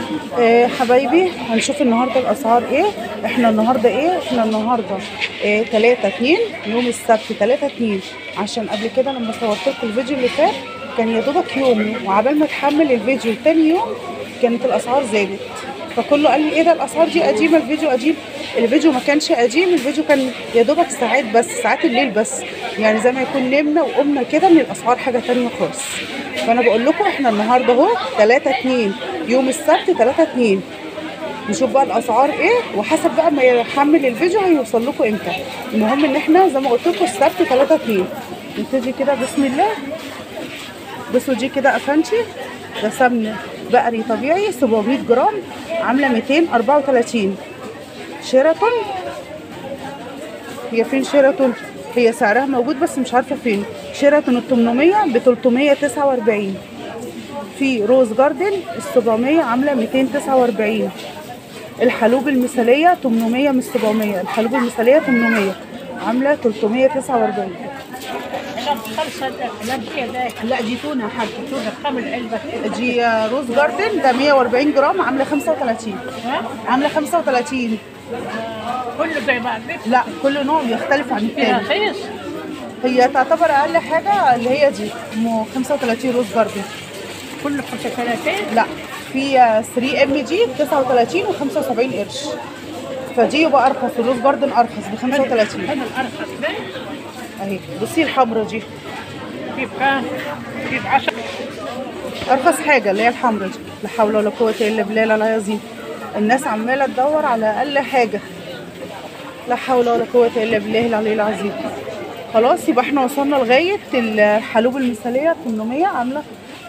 آه حبايبي هنشوف النهارده الاسعار ايه احنا النهارده ايه احنا النهارده آه 3 2 يوم السبت 3 2 عشان قبل كده لما صورت لكم الفيديو اللي فات كان يا دوبك يوم وعبال ما اتحمل الفيديو تاني يوم كانت الاسعار زادت فكله قال لي ايه ده الاسعار دي قديمه الفيديو قديم الفيديو ما كانش قديم الفيديو كان يا دوبك ساعات بس ساعات الليل بس يعني زي ما يكون نمنا وقمنا كده من الاسعار حاجه تانية خالص فانا بقول لكم احنا النهارده اهو 3 2 يوم السبت 3 2 نشوف بقى الاسعار ايه وحسب بقى ما يحمل الفيديو هيوصل لكم امتى المهم ان احنا زي ما قلت لكم السبت 3 2 نبتدي كده بسم الله بصوا دي كده افنشي ده سمن بقري طبيعي 700 جرام عامله 234 شيراتون هي فين شيراتون هي سعرها موجود بس مش عارفه فين شيراتون ال 800 ب 349 في روز جاردن ال 700 عامله 249 الحلوب المثاليه 800 مش 700 الحلوب المثاليه 800 عامله 349 خمسة لا كده لا دي تونة يا حاج تونة بخمس علبة دي روز جاردن ده 140 جرام عامله 35 ها عامله 35 كله زي بعض لا كل نوع بيختلف عن فيها التاني رخيص هي تعتبر اقل حاجه اللي هي دي ام 35 روز جاردن كله بشوكولاتين لا في 3 ام جي 39 و75 قرش فدي يبقى ارخص الروز جاردن ارخص ب 35 هذا الأرخص ده اهي بصي الحمرا دي في بكام؟ في بعشرة ارخص حاجه اللي هي الحمرا دي لا حول ولا قوه الا بالله العلي العظيم الناس عماله تدور على اقل حاجه لا حول ولا قوه الا بالله العلي العظيم خلاص يبقى احنا وصلنا لغايه الحلوب المثاليه 800 عامله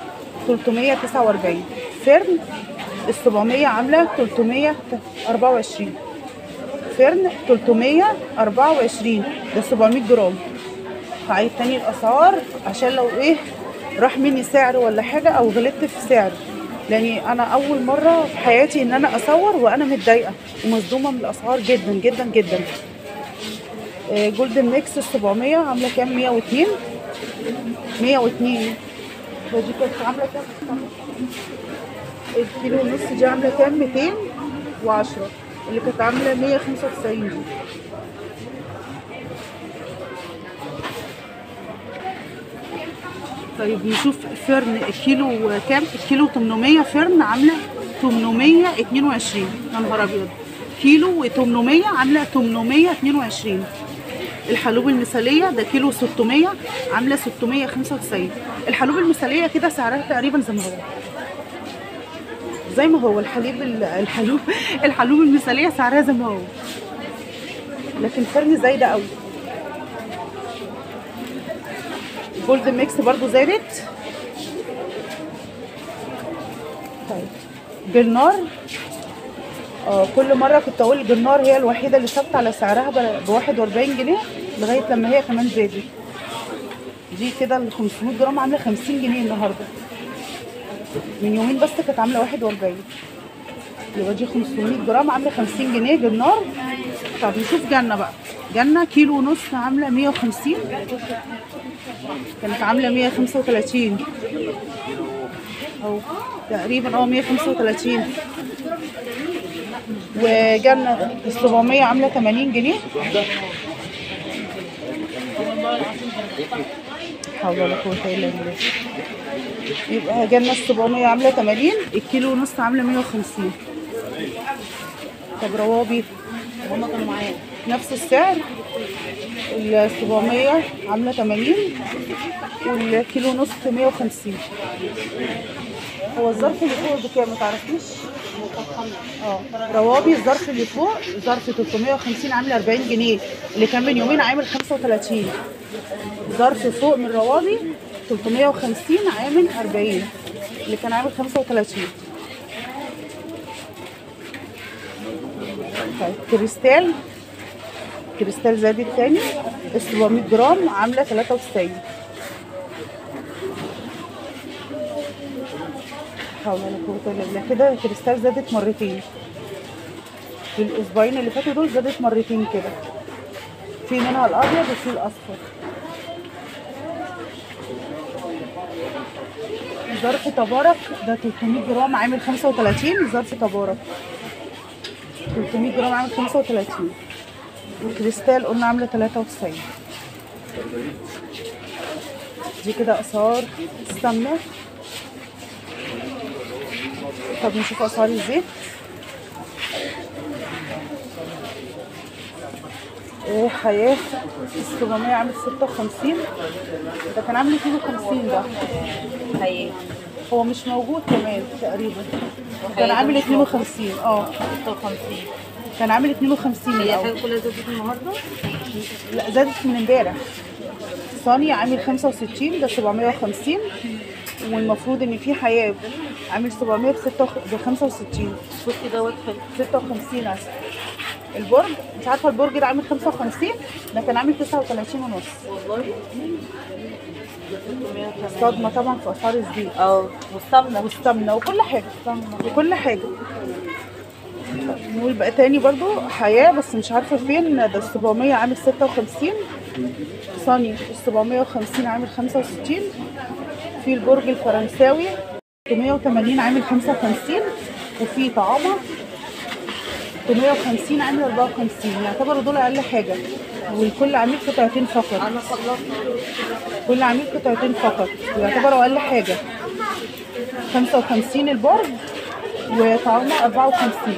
349 فرن ال 700 عامله 324 فرن 324 ده 700 جرام هعيد تاني الاسعار عشان لو ايه راح مني سعر ولا حاجه او غلطت في سعر لاني انا اول مره في حياتي ان انا اصور وانا متضايقه ومصدومه من الاسعار جدا جدا جدا آه، جولدن ميكس ال 700 عامله كام 102 102 ودي كانت عامله كام الكيلو ونص دي عامله كام 210 اللي كانت عامله 195 دي طيب نشوف فرن الكيلو كام الكيلو 800 فرن عامله 822 يا نهار ابيض كيلو و800 عامله 822 الحلوب المثاليه ده كيلو 600 عامله 695 الحلوب المثاليه كده سعرها تقريبا زي ما هو زي ما هو الحليب ال- الحلوب الحلوب المثاليه سعرها زي ما هو لكن فرن زايده قوي جولد ميكس برضو زادت طيب جلنار اه كل مره كنت اقول جلنار هي الوحيده اللي ثابته على سعرها ب 41 جنيه لغايه لما هي كمان زادت دي كده ال 500 جرام عامله 50 جنيه النهارده من يومين بس كانت عامله 41 يبقى دي 500 جرام عامله 50 جنيه جلنار طب نشوف جنه بقى جنه كيلو ونص عامله 150 كانت عامله 135 او تقريبا اه 135 وجنة ال 700 عامله 80 جنيه حول ولا قوة الا بالله يبقى جنة ال 700 عامله 80 الكيلو ونص عامله 150 طب روابي هما كانوا معايا نفس السعر ال 700 عامله 80 والكيلو ونص 150 هو الظرف اللي فوق بكام ما تعرفيش؟ اه روابي الظرف اللي فوق ظرف 350 عامل 40 جنيه اللي كان من يومين عامل 35 ظرف فوق من روابي 350 عامل 40 اللي كان عامل 35 طيب كريستال كريستال زادت تاني ال 700 جرام عامله 93 حول ولا قوة الا بالله كده كريستال زادت مرتين في الاسبوعين اللي فاتوا دول زادت مرتين كده في منها الابيض وفي الاصفر ظرف تبارك ده 300 جرام عامل 35 ظرف تبارك 300 جرام عامل 35 والكريستال قلنا عامله 93 دي كده اسعار السمنه طب نشوف اسعار الزيت ايه حياه ال 700 عامل 56 ده كان عامل 52 ده هي هو مش موجود كمان تقريبا كان هي عامل مش 52 اه 56 كان عامل 52 هي الاول حاجه كلها زادت النهارده لا زادت من امبارح صاني عامل 65 ده 750 والمفروض ان في حياه عامل 700 ب 65 بصي دوت حلو 56 اسف البرج انت عارفه البرج ده عامل 55 ده كان عامل 39 ونص والله صدمه طبعا في اسعار الزيت اه والسمنه والسمنه وكل حاجه وكل حاجه نقول بقى تاني برضو حياة بس مش عارفة فين ده ال 700 عامل 56 صاني ال 750 عامل 65 في البرج الفرنساوي 680 عامل 55 وفي طعامة 650 عامل 54 يعتبروا دول أقل حاجة والكل عامل قطعتين فقط انا خلصت كل عميل قطعتين فقط يعتبروا اقل حاجه 55 البرج وطعامه 54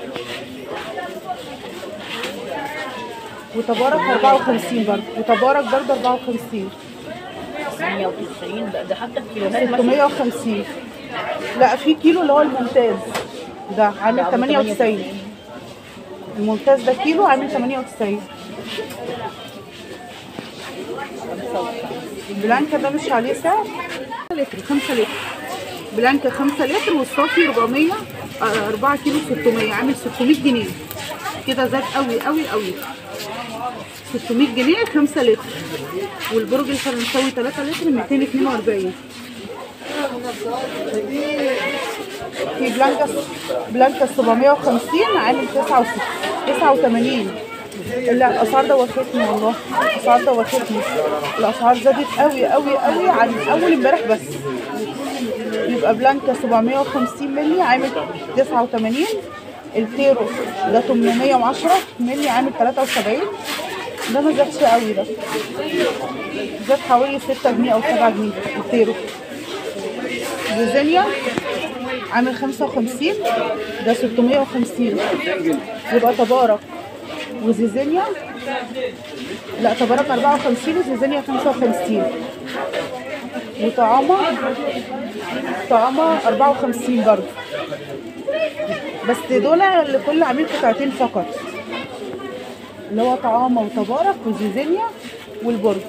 وتبارك 54 برضه وتبارك برضه 54 190 ده ده حتى الكيلوهات مثلا 650 لا في كيلو اللي هو الممتاز ده عامل 98 الممتاز ده كيلو عامل 98 البلانكا ده مش عليه سعر لتر 5 لتر بلانكا 5 لتر والصافي 400 آه، 4 كيلو 600 عامل 600 جنيه كده زاد قوي قوي قوي 600 جنيه 5 لتر والبرج الفرنساوي 3 لتر 242 في بلانكا بلانكا 750 عامل 69 89 لا الاسعار ده وفاتني والله الاسعار ده وفاتني الاسعار زادت قوي قوي قوي عن اول امبارح بس يبقى بلانكا 750 مللي عامل 89 التيرو ده 810 مللي عامل 73 ده ما زادش قوي ده زاد حوالي 6 جنيه او 7 جنيه التيرو جوزينيا عامل 55 ده 650 يبقى تبارك وزيزينيا لا تبارك 54 وزيزينيا 55 وطعامة طعامة 54 برضه بس دول لكل عميل قطعتين فقط اللي هو طعامة وتبارك وزيزينيا والبرج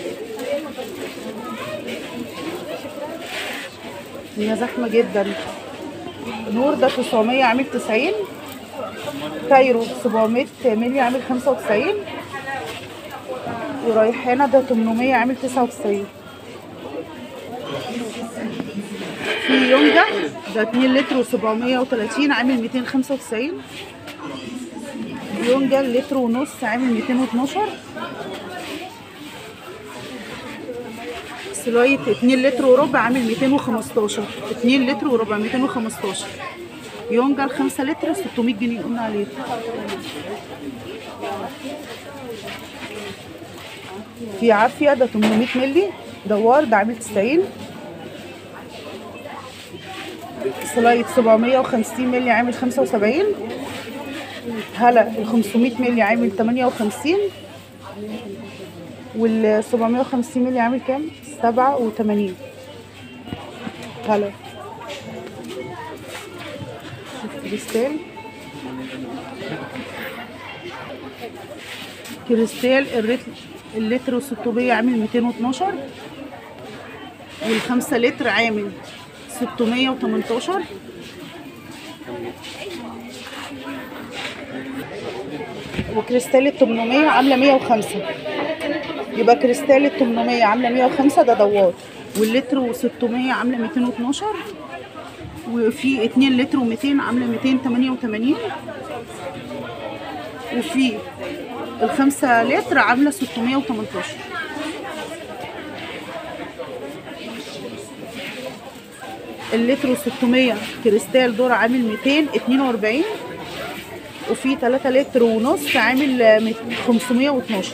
هي زحمة جدا نور ده 900 عامل 90 كايرو 700 مللي عامل 95 وريحانة ده 800 عامل 99 في يونجا ده 2 لتر و730 عامل 295 يونجا لتر ونص عامل 212 سلايت 2 لتر وربع عامل 215 2 لتر وربع 215 يونجا ال 5 لتر 600 جنيه قلنا عليه في عافية ده 800 مللي دوار ده عامل 90 سلايت 750 مللي عامل 75 هلا ال 500 مللي عامل 58 وال 750 مللي عامل كام؟ 87 هلا شوف كريستال كريستال الريتل اللتر و600 عامل 212 والخمسة لتر عامل 618 وكريستال ال 800 عامله 105 يبقى كريستال ال 800 عامله 105 ده دوار واللتر و600 عامله 212 وفي 2 لتر و200 عامله 288 وفي الخمسة لتر عاملة 618 اللتر و600 كريستال دور عامل 242 وفي 3 لتر ونص عامل آه، مت- 512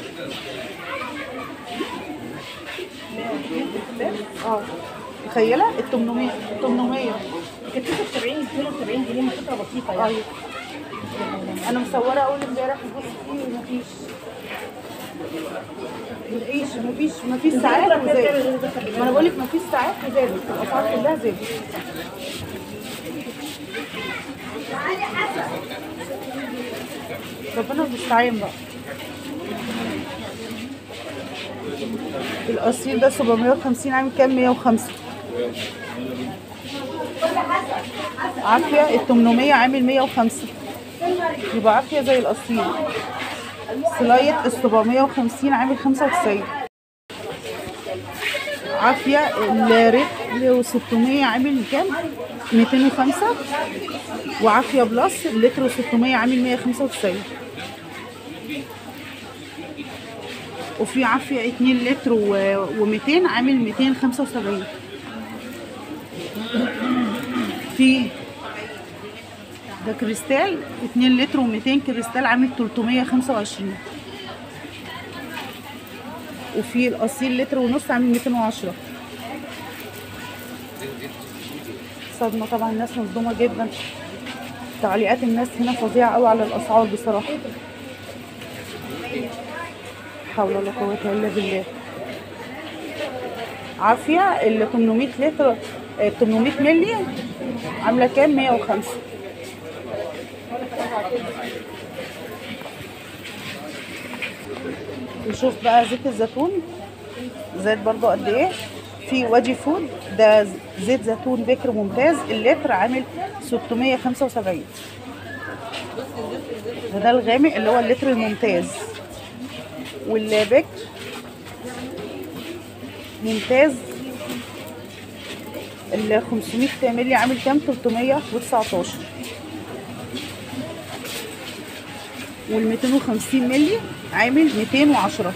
اه متخيله ال 800 800 كانت 70 72 جنيه فتره بسيطه يعني ايوه انا مصوره اول امبارح بص فيه مفيش مفيش مفيش مفيش ساعات وزادت ما انا بقول لك مفيش ساعات وزادت الاسعار كلها زادت ربنا المستعان بقى الاصيل ده 750 عامل كام 105 عافية ال 800 عامل 105 يبقى عافية زي الأصيل سلاية ال 750 عامل 95 عافية الريتل و 600 عامل كام؟ 205 وعافية بلس اللتر و 600 عامل 195 وفي عافية 2 لتر و 200 عامل 275 في ده كريستال 2 لتر و200 كريستال عامل 325 وفي الاصيل لتر ونص عامل 210 صدمة طبعا الناس مصدومة جدا تعليقات الناس هنا فظيعة قوي على الاسعار بصراحة حول ولا قوة الا بالله عافية ال 800 لتر آه، 800 مللي عاملة كام 105 نشوف بقى زيت الزيتون زاد برضو قد ايه في واجي فود ده زيت زيتون بكر ممتاز اللتر عامل 675 ده, ده الغامق اللي هو اللتر الممتاز والبكر ممتاز ال 500 مللي عامل كام 319 وال 250 مللي عامل 210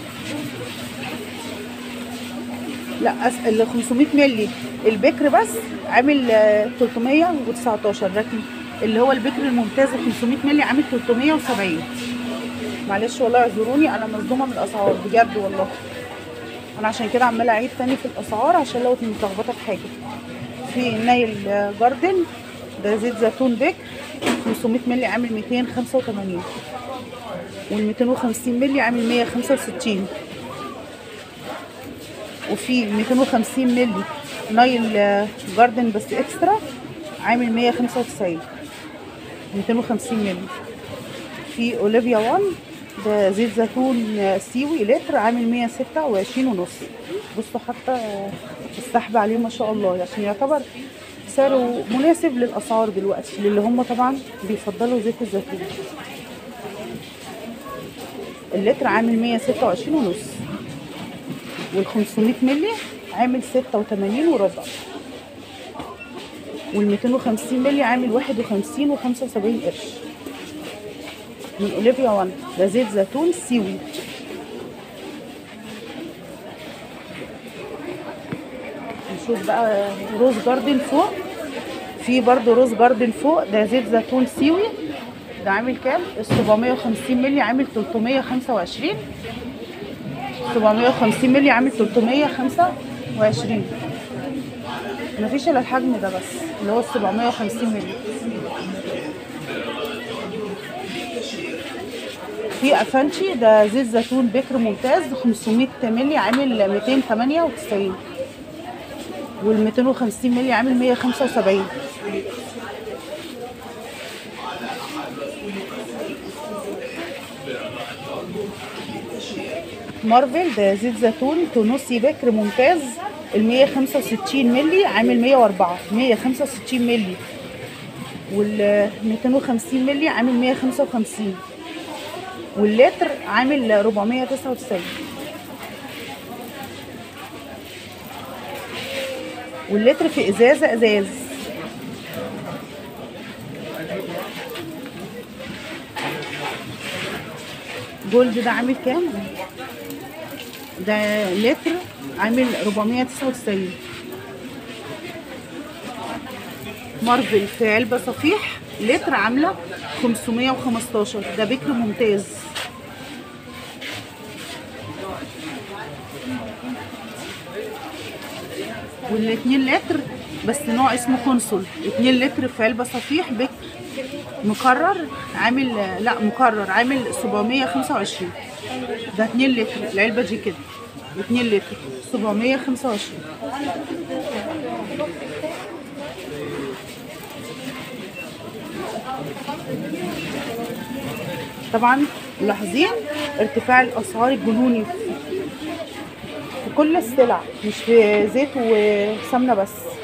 لا أس- ال 500 مللي البكر بس عامل آه، 319 لكن اللي هو البكر الممتاز ال 500 مللي عامل 370 معلش والله اعذروني انا مصدومه من الاسعار بجد والله انا عشان كده عماله اعيد تاني في الاسعار عشان لو متلخبطه في حاجه في نايل جاردن ده زيت زيتون بكر 500 مللي عامل 285 وال 250 مللي عامل 165 وفي 250 مللي نايل جاردن بس اكسترا عامل 195 250 مللي في اوليفيا 1 ده زيت زيتون سيوي لتر عامل 126 ونص بصوا حتى السحب عليه ما شاء الله عشان يعتبر سعره مناسب للاسعار دلوقتي للي هم طبعا بيفضلوا زيت الزيتون اللتر عامل 126 ونص وال 500 مللي عامل 86 وربع وال 250 مللي عامل 51 و75 قرش من اوليفيا 1 ده زيت زيتون سيوي نشوف بقى روز جاردن فوق في برضو روز جاردن فوق ده زيت زيتون سيوي ده عامل كام؟ ال 750 مللي عامل 325 750 مللي عامل 325 مفيش الا الحجم ده بس اللي هو ال 750 مللي في افانشي ده زيت زيتون بكر ممتاز 500 مللي عامل 298 وال 250 مللي عامل 175 مارفل ده زيت زيتون تونسي بكر ممتاز ال 165 مللي عامل 104 165 مللي وال 250 مللي عامل 155 واللتر عامل 499 واللتر في ازازه ازاز جولد ده عامل كام ده لتر عامل 499 مارفل في علبة صفيح لتر عاملة 515 ده بكر ممتاز والاتنين لتر بس نوع اسمه كونسول اتنين لتر في علبة صفيح بكر مكرر عامل لا مكرر عامل 725 ده 2 لتر العلبة دي كده 2 لتر 725 طبعا ملاحظين ارتفاع الاسعار الجنوني في كل السلع مش في زيت وسمنه بس